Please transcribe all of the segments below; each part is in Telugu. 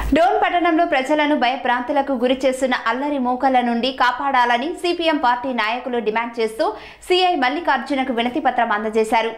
డోన్ పట్టణంలో ప్రజలను భయభ్రాంతులకు గురి చేస్తున్న అల్లరి మూకల నుండి కాపాడాలని సిపిఎం పార్టీ నాయకులు డిమాండ్ చేస్తూ సిఐ మల్లికార్జునకు వినతి పత్రం అందజేశారు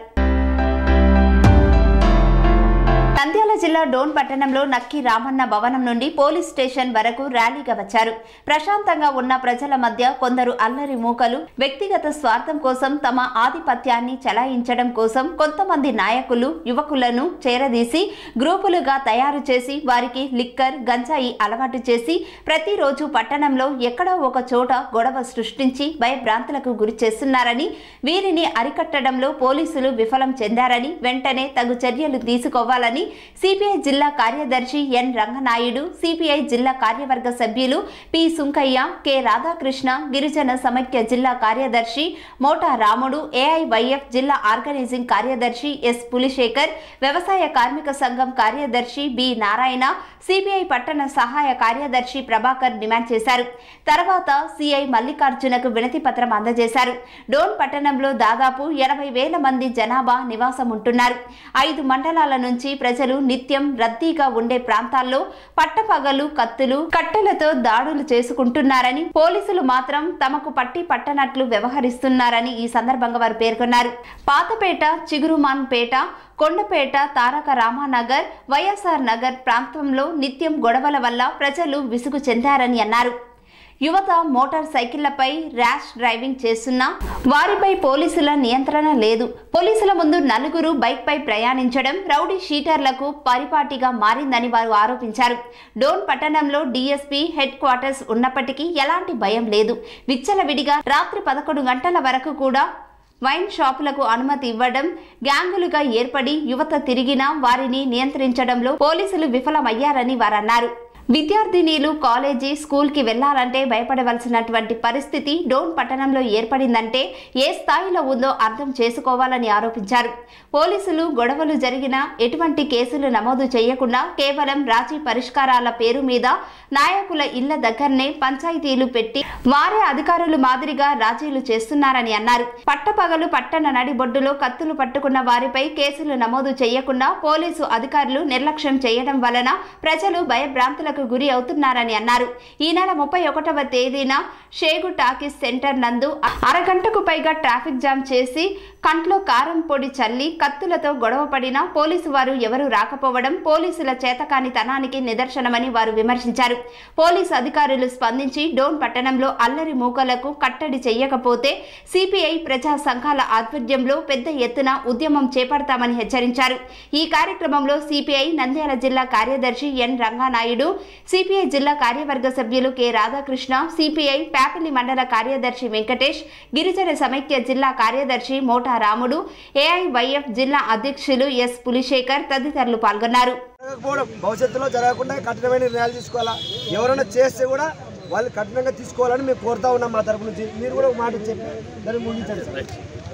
నంద్యాల జిల్లా డోన్ పట్టణంలో నక్కి రామన్న భవనం నుండి పోలీస్ స్టేషన్ వరకు ర్యాలీగా వచ్చారు ప్రశాంతంగా ఉన్న ప్రజల మధ్య కొందరు అల్లరి మూకలు వ్యక్తిగత స్వార్థం కోసం తమ ఆధిపత్యాన్ని చలాయించడం కోసం కొంతమంది నాయకులు యువకులను చేరదీసి గ్రూపులుగా తయారు చేసి వారికి లిక్కర్ గంజాయి అలవాటు చేసి ప్రతిరోజు పట్టణంలో ఎక్కడో ఒక చోట గొడవ సృష్టించి భయభ్రాంతులకు గురి చేస్తున్నారని వీరిని అరికట్టడంలో పోలీసులు విఫలం చెందారని వెంటనే తగు చర్యలు తీసుకోవాలని సిపిఐ జిల్లా కార్యదర్శి ఎన్ రంగనాయుడు సిపిఐ జిల్లా కార్యవర్గ సభ్యులు పి సుంకయ్య కె రాధాకృష్ణ గిరిజన సమైక్య జిల్లా కార్యదర్శి మోటా రాముడు ఏఐవైఎఫ్ జిల్లా ఆర్గనైజింగ్ కార్యదర్శి ఎస్ పులిశేఖర్ వ్యవసాయ కార్మిక సంఘం కార్యదర్శి బి నారాయణ సిపిఐ పట్టణ సహాయ కార్యదర్శి ప్రభాకర్ డిమాండ్ చేశారు తర్వాత సిఐ మల్లికార్జునకు వినతి పత్రం అందజేశారు డోన్ పట్టణంలో దాదాపు ఎనభై వేల మంది జనాభా నివాసం ఉంటున్నారు ఐదు మండలాల నుంచి ప్రజలు నిత్యం రద్దీగా ఉండే ప్రాంతాల్లో పట్టపగలు కత్తులు కట్టెలతో దాడులు చేసుకుంటున్నారని పోలీసులు మాత్రం తమకు పట్టి పట్టనట్లు వ్యవహరిస్తున్నారని ఈ సందర్భంగా వారు పేర్కొన్నారు పాతపేట చిగురుమాన్పేట కొండపేట తారక రామానగర్ వైఎస్ఆర్ నగర్ ప్రాంతంలో నిత్యం గొడవల వల్ల ప్రజలు విసుగు చెందారని అన్నారు యువత మోటార్ సైకిళ్లపై ర్యాష్ డ్రైవింగ్ చేస్తున్నా వారిపై పోలీసుల నియంత్రణ లేదు పోలీసుల ముందు నలుగురు బైక్పై ప్రయాణించడం రౌడీ షీటర్లకు పరిపాటిగా మారిందని వారు ఆరోపించారు డోన్ పట్టణంలో డీఎస్పీ హెడ్ క్వార్టర్స్ ఉన్నప్పటికీ ఎలాంటి భయం లేదు విచ్చలవిడిగా రాత్రి పదకొండు గంటల వరకు కూడా వైన్ షాపులకు అనుమతి ఇవ్వడం గ్యాంగులుగా ఏర్పడి యువత తిరిగినా వారిని నియంత్రించడంలో పోలీసులు విఫలమయ్యారని వారన్నారు విద్యార్థినీలు కాలేజీ స్కూల్కి వెళ్లాలంటే భయపడవలసినటువంటి పరిస్థితి డోన్ పట్టణంలో ఏర్పడిందంటే ఏ స్థాయిలో ఉందో అర్థం చేసుకోవాలని ఆరోపించారు పోలీసులు గొడవలు జరిగిన ఎటువంటి కేసులు నమోదు చేయకుండా కేవలం రాజీ పరిష్కారాల పేరు మీద నాయకుల ఇళ్ల దగ్గరనే పంచాయతీలు పెట్టి వారే అధికారులు మాదిరిగా రాజీలు చేస్తున్నారని అన్నారు పట్టపగలు పట్టణ నడిబొడ్డులో కత్తులు పట్టుకున్న వారిపై కేసులు నమోదు చేయకుండా పోలీసు అధికారులు నిర్లక్ష్యం చేయడం వలన ప్రజలు భయభ్రాంతులకు గురి అవుతున్నారని అన్నారు ఈ నెల ముప్పై ఒకటవ తేదీన షేగు టాకీస్ సెంటర్ నందు అరగంటకు పైగా ట్రాఫిక్ జామ్ చేసి కంట్లో కారం పొడి చల్లి కత్తులతో గొడవ పడిన పోలీసు వారు ఎవరూ రాకపోవడం పోలీసుల చేతకానితనానికి నిదర్శనమని వారు విమర్శించారు పోలీసు అధికారులు స్పందించి డోన్ పట్టణంలో అల్లరి మూకలకు కట్టడి చేయకపోతే సిపిఐ ప్రజా సంఘాల ఆధ్వర్యంలో పెద్ద ఎత్తున ఉద్యమం చేపడతామని హెచ్చరించారు ఈ కార్యక్రమంలో సిపిఐ నంద్యాల జిల్లా కార్యదర్శి ఎన్ రంగానాయుడు సిపిఐ జిల్లా కార్యవర్గ సభ్యులు కె రాధాకృష్ణ సిపిఐ ప్యాపిలి మండల కార్యదర్శి వెంకటేష్ గిరిజన సమైక్య జిల్లా కార్యదర్శి మోటా రాముడు ఏఐవైఎఫ్ జిల్లా అధ్యక్షులు ఎస్ పులిశేఖర్ తదితరులు పాల్గొన్నారు జరగకపోవడం భవిష్యత్తులో జరగకుండా కఠినమైన నిర్ణయాలు తీసుకోవాలా ఎవరైనా చేస్తే కూడా వాళ్ళు కఠినంగా తీసుకోవాలని మేము కోరుతా ఉన్నాం మా తరపు నుంచి మీరు కూడా ఒక మాట చెప్పి దాన్ని ముగించండి సార్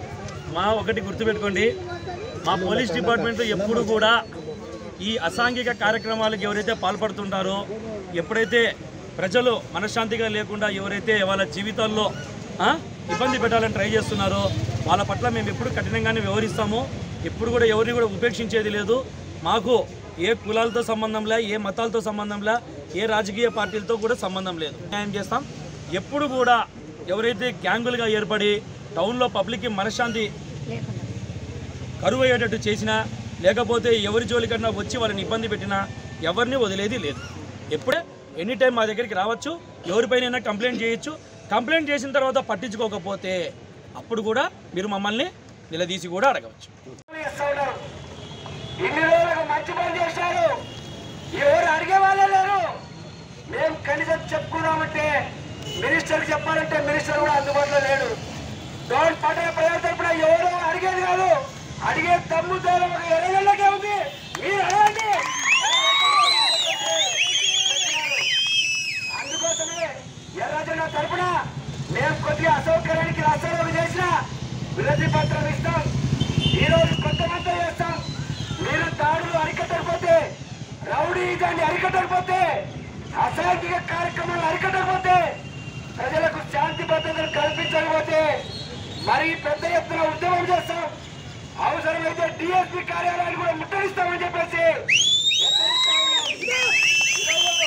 మా ఒకటి గుర్తుపెట్టుకోండి మా పోలీస్ డిపార్ట్మెంట్ ఎప్పుడు కూడా ఈ అసాంఘిక కార్యక్రమాలకు ఎవరైతే పాల్పడుతుంటారో ఎప్పుడైతే ప్రజలు మనశ్శాంతిగా లేకుండా ఎవరైతే వాళ్ళ జీవితాల్లో ఆ, ఇబ్బంది పెట్టాలని ట్రై చేస్తున్నారో వాళ్ళ పట్ల మేము ఎప్పుడు కఠినంగానే వ్యవహరిస్తాము ఎప్పుడు కూడా ఎవరిని కూడా ఉపేక్షించేది లేదు మాకు ఏ కులాలతో సంబంధం లే ఏ మతాలతో సంబంధం లే ఏ రాజకీయ పార్టీలతో కూడా సంబంధం లేదు న్యాయం చేస్తాం ఎప్పుడు కూడా ఎవరైతే గ్యాంగులుగా ఏర్పడి టౌన్లో పబ్లిక్కి మనశ్శాంతి కరువు అయ్యేటట్టు చేసినా లేకపోతే ఎవరి జోలికన్నా వచ్చి వాళ్ళని ఇబ్బంది పెట్టినా ఎవరిని వదిలేది లేదు ఎప్పుడే ఎనీ టైం మా దగ్గరికి రావచ్చు ఎవరిపైనైనా కంప్లైంట్ చేయొచ్చు కంప్లైంట్ చేసిన తర్వాత పట్టించుకోకపోతే అప్పుడు కూడా మీరు మమ్మల్ని నిలదీసి కూడా అడగవచ్చు చేస్తా ఉన్నారు ఇన్ని రోజులకు మంచి పని చేశారు ఎవరు అడిగే వాళ్ళే లేరు మేము కనీసం చెప్పుకున్నామంటే మినిస్టర్ చెప్పాలంటే మినిస్టర్ కూడా అందుబాటులో లేడు డోంట్ పట్టణ ప్రజల తరపున ఎవరు అడిగేది కాదు అడిగే తమ్ము ధైర్యం ఒక ఎర్రగల్లకే ఉంది మీరు అడగండి అందుకోసమే ఎర్రజెండా తరపున మేము కొద్దిగా అసౌకర్యానికి రాష్ట్రంలో చేసిన వినతి పత్రం ఇస్తాం ఈ రోజు కొంతమంది చేస్తాం మీరు దాడులు అరికట్టకపోతే రౌడీజాన్ని అరికట్టకపోతే అసాంఘిక కార్యక్రమాలు అరికట్టకపోతే ప్రజలకు శాంతి భద్రతలు కల్పించకపోతే మరి పెద్ద ఎత్తున ఉద్యమం చేస్తాం అవసరమైతే డిఎస్పీ కార్యాలయాన్ని కూడా ముట్టడిస్తామని చెప్పేసి హెచ్చరిస్తా ఉన్నాం. ఈరోజు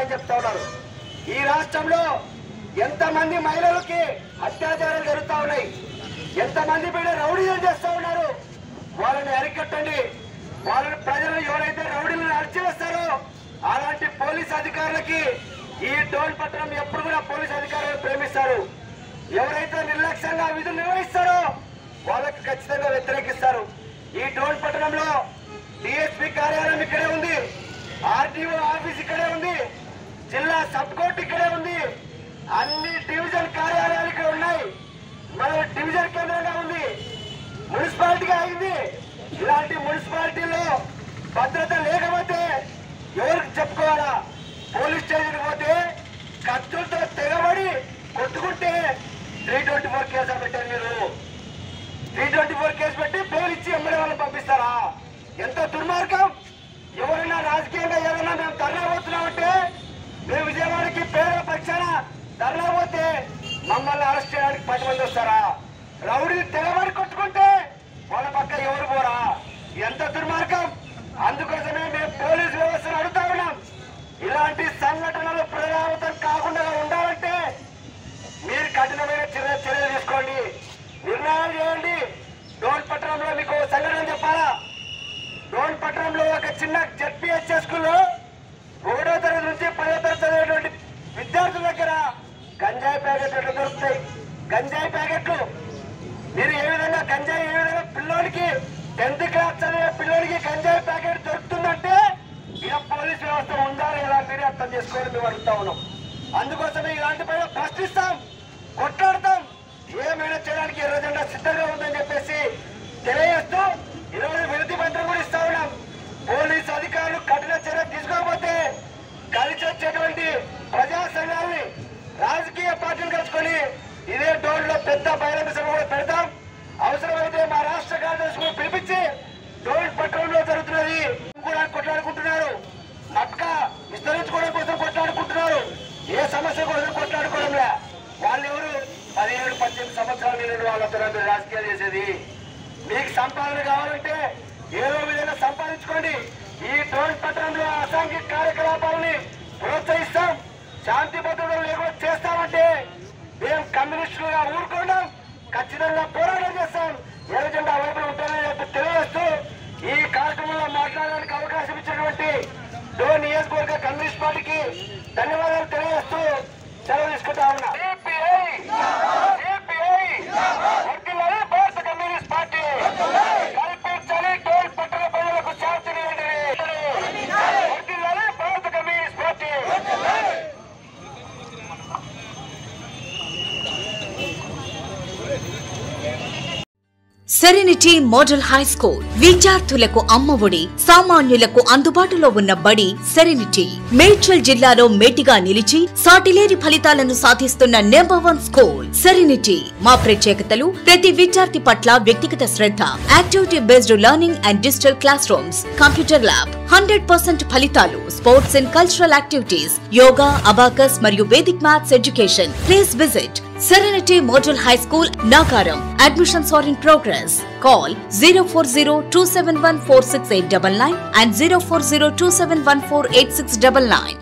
అని చెప్తా ఉన్నారు ఈ రాష్ట్రంలో ఎంతమంది మహిళలకి అత్యాచారాలు జరుగుతా ఉన్నాయి ఎంతమంది పైన రౌడీలు చేస్తా ఉన్నారు వాళ్ళని అరికట్టండి వాళ్ళని ప్రజలు ఎవరైతే రౌడీలను అరిచివేస్తారో అలాంటి పోలీస్ అధికారులకి ఈ డోన్ పట్టణం ఎప్పుడు కూడా పోలీస్ అధికారులు ప్రేమిస్తారు ఎవరైతే నిర్లక్ష్యంగా విధులు నిర్వహిస్తారో వాళ్ళకి ఖచ్చితంగా వ్యతిరేకిస్తారు ఈ డోన్ పట్టణంలో డిఎస్పీ కార్యాలయం ఇక్కడే ఉంది ఆర్టీఓ ఆఫీస్ ఇక్కడే ఉంది జిల్లా సబ్ కోర్టు ఇక్కడే ఉంది అన్ని డివిజన్ కార్యాలయాలు ఇక్కడ ఉన్నాయి మన డివిజన్ కేంద్రంగా ఉంది మున్సిపాలిటీగా అయింది ఇలాంటి మున్సిపాలిటీలో భద్రత లేకపోతే ఎవరికి చెప్పుకోవాలా పోలీస్ స్టేషన్ పోతే కత్తులతో తెగబడి కొట్టుకుంటే త్రీ ట్వంటీ ఫోర్ కేసులు పెట్టారు మీరు త్రీ ట్వంటీ ఫోర్ కేసు పెట్టి బెయిల్ ఇచ్చి ఎమ్మెల్యే వాళ్ళని పంపిస్తారా ఎంత దుర్మార్గం ఎవరైనా రాజకీయంగా ఏదైనా మేము ధర్నా పోతున్నామంటే మేము విజయవాడకి పేద పక్షాన ధర్నా పోతే మమ్మల్ని అరెస్ట్ చేయడానికి పది మంది వస్తారా రౌడీలు తెగబడి కొట్టుకుంటే వాళ్ళ పక్క ఎవరు పోరా ఎంత దుర్మార్గం అందుకోసమే మేము పోలీస్ వ్యవస్థను అడుగుతా ఉన్నాం ఇలాంటి సంఘటనలు పునరావృతం కాకుండా ఉండాలంటే మీరు కఠినమైన చర్య చర్యలు తీసుకోండి నిర్ణయాలు చేయండి డోన్ పట్టణంలో మీకు ఓ సంఘటన చెప్పాలా డోన్ పట్టణంలో ఒక చిన్న జెడ్పీహెచ్ఎస్ స్కూల్లో ఒకటో తరగతి నుంచి పదో తరగతి చదివేటువంటి విద్యార్థుల దగ్గర గంజాయి ప్యాకెట్లు దొరుకుతాయి గంజాయి ప్యాకెట్లు మీరు ఏ విధంగా గంజాయి ఏ విధంగా పిల్లోనికి టెన్త్ క్లాస్ చదివే పిల్లోనికి గంజాయి ప్యాకెట్ దొరుకుతుందంటే ఇక పోలీస్ వ్యవస్థ ఉందా లేదా మీరే అర్థం చేసుకోవాలి మేము అడుగుతా ఉన్నాం అందుకోసమే ఇలాంటి పైన ప్రశ్నిస్తాం కొట్లాడతాం ఏమైనా చేయడానికి ఎర్ర జెండా సిద్ధంగా ఉందని చెప్పేసి తెలియజేస్తూ ఈరోజు వినతి పత్రం కూడా ఇస్తా ఉన్నాం పోలీస్ అధికారులు కఠిన చర్య తీసుకోకపోతే కలిసి వచ్చేటువంటి ప్రజా సంఘాలని రాజకీయ పార్టీలు కలుసుకొని ఇదే డోర్ లో పెద్ద బహిరంగ సభ కూడా పెడతాం అవసరమైతే మా రాష్ట్ర కార్యదర్శి కూడా పిలిపించి డోర్ పట్టణంలో జరుగుతున్నది కూడా కొట్లాడుకుంటున్నారు మక్క విస్తరించుకోవడం కోసం కొట్లాడుకుంటున్నారు ఏ సమస్య కోసం కొట్లాడుకోవడంలే వాళ్ళు ఎవరు పదిహేడు పద్దెనిమిది సంవత్సరాల నిండిన వాళ్ళతో మీరు రాజకీయాలు చేసేది మీకు సంపాదన కావాలంటే ఏదో విధంగా సంపాదించుకోండి ఈ డోన్ పట్టణంలో అసాంఘిక కార్యకలాపాలని ప్రోత్సహిస్తాం శాంతి భద్రతలు లేకుండా చేస్తామంటే మేము కమ్యూనిస్టులుగా ఊరుకున్నాం ఖచ్చితంగా పోరాటం చేస్తాం ఎర్రజెండా వైపు ఉంటామని చెప్పి తెలియజేస్తూ ఈ కార్యక్రమంలో మాట్లాడడానికి అవకాశం ఇచ్చినటువంటి డోన్ నియోజకవర్గ కమ్యూనిస్ట్ పార్టీకి ధన్యవాదాలు తెలియజేస్తూ సెలవు తీసుకుంటా ఉన్నా వర్ధిల్లాలి భారత కమ్యూనిస్ట్ పార్టీ కల్పించాలి టోల్ పట్టణ ప్రజలకు శాంతిని వర్ధిల్లాలి భారత communist party Serenity model high school విద్యార్థులకు అమ్మఒడి సామాన్యులకు అందుబాటులో ఉన్న బడి సెరెనిటీ మేడ్చల్ జిల్లాలో మేటిగా నిలిచి సాటిలేని ఫలితాలను సాధిస్తున్న నెంబర్ వన్ స్కూల్ సెరెనిటీ మా ప్రత్యేకతలు ప్రతి విద్యార్థి పట్ల వ్యక్తిగత శ్రద్ధ activity based learning and digital class rooms computer lab hundred percent ఫలితాలు sports and cultural activities yoga abacus మరియు Vedic maths education please visit Serenity Model High School, Nagaram. Admissions are in progress. Call 040 and 040 271 8699.